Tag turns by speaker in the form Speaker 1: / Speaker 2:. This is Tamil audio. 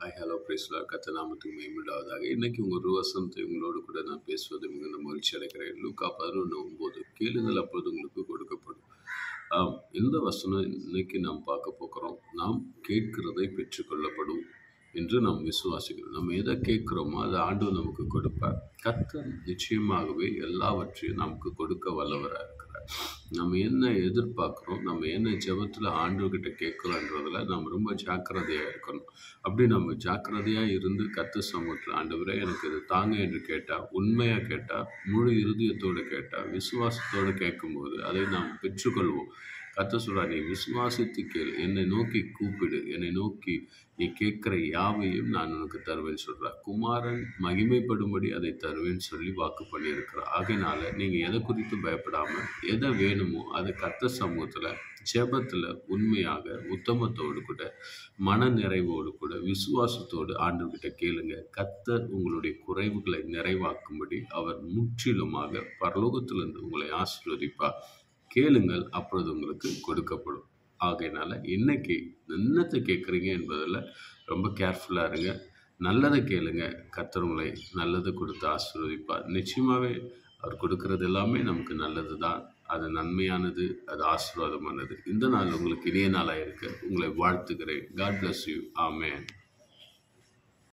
Speaker 1: ஐ ஹலோ பிரைஸ்லா கத்த நாமத்துக்கு மேம்படாவதாக இன்னைக்கு உங்கள் ஒரு வசனத்தை உங்களோடு கூட நான் பேசுவது மிகுந்த மகிழ்ச்சி அடைகிறேன் லூக்கா பதினொன்று ஒம்பது கேளுங்கள் அப்பொழுது உங்களுக்கு கொடுக்கப்படும் ஆம் இந்த வசனம் இன்னைக்கு நாம் பார்க்க போகிறோம் நாம் கேட்கிறதை பெற்றுக்கொள்ளப்படும் என்று நாம் விசுவாசிக்கிறோம் நம்ம எதை கேட்குறோமோ அதை ஆண்டவர் நமக்கு கொடுப்பார் கத்தர் நிச்சயமாகவே எல்லாவற்றையும் நமக்கு கொடுக்க வல்லவராக இருக்கிறார் நம்ம என்ன எதிர்பார்க்குறோம் நம்ம என்ன ஜெபத்தில் ஆண்டவர்கிட்ட கேட்குறோன்றதுல நம்ம ரொம்ப ஜாக்கிரதையாக இருக்கணும் அப்படி நம்ம ஜாக்கிரதையாக இருந்து கத்த சமூகத்தில் ஆண்டவரே எனக்கு இது தாங்க என்று கேட்டால் உண்மையாக கேட்டால் முழு இருதயத்தோடு கேட்டால் விசுவாசத்தோடு கேட்கும்போது அதை நாம் பெற்றுக்கொள்வோம் கத்த சொல்றா நீ விசுவாசித்து கேள் என்னை நோக்கி கூப்பிடு என்னை நோக்கி நீ கேட்கிற யாவையும் நான் உனக்கு தருவேன்னு சொல்றா குமாரன் மகிமைப்படும்படி அதை தருவேன்னு சொல்லி வாக்கு பண்ணியிருக்கிறார் ஆகையினால நீங்க எதை குறித்து பயப்படாம எதை வேணுமோ அதை கத்த சமூகத்துல ஜெபத்துல உண்மையாக உத்தமத்தோடு கூட மன நிறைவோடு கூட விசுவாசத்தோடு ஆண்டவர்கிட்ட கேளுங்க கத்தர் உங்களுடைய குறைவுகளை நிறைவாக்கும்படி அவர் முற்றிலுமாக பரலோகத்திலிருந்து உங்களை ஆசீர்வதிப்பார் கேளுங்கள் அப்பொழுது உங்களுக்கு கொடுக்கப்படும் ஆகையினால இன்னைக்கு என்னத்தை கேட்குறீங்க என்பதில் ரொம்ப கேர்ஃபுல்லாக இருங்க நல்லதை கேளுங்க கர்த்தர் உங்களை நல்லதை கொடுத்து ஆசீர்வதிப்பார் நிச்சயமாகவே அவர் கொடுக்கறது எல்லாமே நமக்கு நல்லது தான் அது நன்மையானது அது ஆசீர்வாதமானது இந்த நாள் உங்களுக்கு இனிய நாளாக இருக்க உங்களை வாழ்த்துக்கிறேன் காட் bless யூ ஆமென்